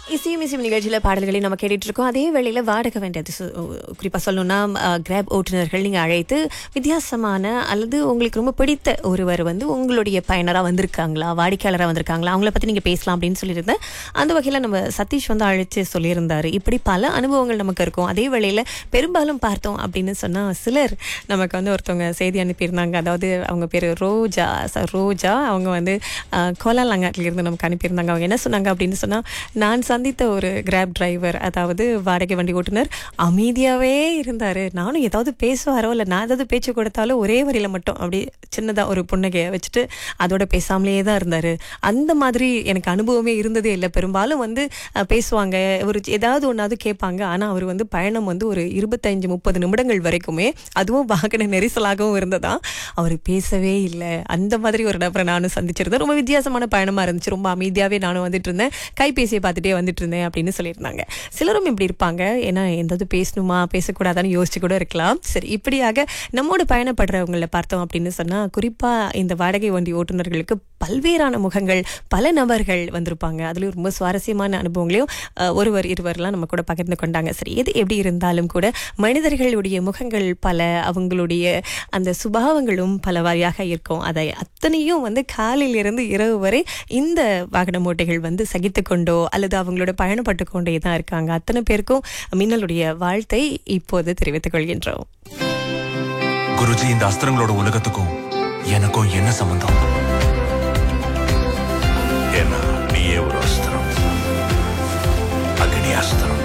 இசையும் இசையும் நிகழ்ச்சியில் பாடல்களை நம்ம கேட்டுட்டு இருக்கோம் அதே வேளையில் வாடகை வேண்டியது குறிப்பாக சொல்லணும்னா கிராப் ஓட்டுநர்கள் நீங்கள் அழைத்து வித்தியாசமான அல்லது உங்களுக்கு ரொம்ப பிடித்த ஒருவர் வந்து உங்களுடைய பயனராக வந்திருக்காங்களா வாடிக்கையாளராக வந்திருக்காங்களா அவங்கள பற்றி நீங்கள் பேசலாம் அப்படின்னு சொல்லியிருந்தேன் அந்த வகையில் நம்ம சதீஷ் வந்து அழைச்சு சொல்லியிருந்தாரு இப்படி பல அனுபவங்கள் நமக்கு இருக்கும் அதே வேளையில் பெரும்பாலும் பார்த்தோம் அப்படின்னு சொன்னால் சிலர் நமக்கு வந்து ஒருத்தவங்க செய்தி அனுப்பியிருந்தாங்க அதாவது அவங்க பேர் ரோஜா ச- ரோஜா அவங்க வந்து கோலாலங்காட்டிலிருந்து நமக்கு அனுப்பியிருந்தாங்க அவங்க என்ன சொன்னாங்க அப்படின்னு சொன்னால் நான் சந்தித்த ஒரு கிராப் டிரைவர் அதாவது வாடகை வண்டி ஓட்டுநர் அமைதியாகவே இருந்தார் நானும் ஏதாவது பேசுவாரோ இல்லை நான் ஏதாவது பேச்சு கொடுத்தாலும் ஒரே வரியில் மட்டும் அப்படி சின்னதாக ஒரு புன்னகையை வச்சுட்டு அதோட பேசாமலேயே தான் இருந்தார் அந்த மாதிரி எனக்கு அனுபவமே இருந்ததே இல்லை பெரும்பாலும் வந்து அஹ், பேசுவாங்க ஒரு ஏதாவது ஒன்றாவது கேட்பாங்க ஆனால் அவர் வந்து பயணம் வந்து ஒரு இருபத்தஞ்சு முப்பது நிமிடங்கள் வரைக்குமே அதுவும் வாகன நெரிசலாகவும் இருந்ததா அவர் பேசவே இல்லை அந்த மாதிரி ஒரு நபரை நானும் சந்திச்சிருந்தேன் ரொம்ப வித்தியாசமான பயணமா இருந்துச்சு ரொம்ப அமைதியாவே நானும் வந்துட்டு இருந்தேன் கைபேசியை பார்த்துட்டே வந்துட்டு இருந்தேன் அப்படின்னு சொல்லியிருந்தாங்க சிலரும் இப்படி இருப்பாங்க ஏன்னா எந்தாவது பேசணுமா பேசக்கூடாதான்னு யோசிச்சு கூட இருக்கலாம் சரி இப்படியாக நம்மோடு பயணப்படுறவங்கள பார்த்தோம் அப்படின்னு சொன்னா குறிப்பா இந்த வாடகை வண்டி ஓட்டுநர்களுக்கு பல்வேறான முகங்கள் பல நபர்கள் வந்திருப்பாங்க அதுலயும் ரொம்ப சுவாரஸ்யமான அனுபவங்களையும் அஹ், ஒருவர் இருவர்லாம் நம்ம கூட பகிர்ந்து கொண்டாங்க சரி எது எப்படி இருந்தாலும் கூட மனிதர்களுடைய முகங்கள் பல அவங்களுடைய அந்த சுபாவங்களும் பல வாரியாக இருக்கும் அதை அத்தனையும் வந்து காலையில இருந்து இரவு வரை இந்த வாகன மூட்டைகள் வந்து சகித்து கொண்டோ அல்லது அவங்களோட பயணப்பட்டு கொண்டே தான் இருக்காங்க அத்தனை பேருக்கும் மின்னலுடைய வாழ்த்தை இப்போது தெரிவித்துக் கொள்கின்றோம் குருஜி இந்த அஸ்திரங்களோட உலகத்துக்கும் எனக்கும் என்ன சம்பந்தம் ஏன்னா நீயே ஒரு அஸ்திரம் அக்னி அஸ்திரம்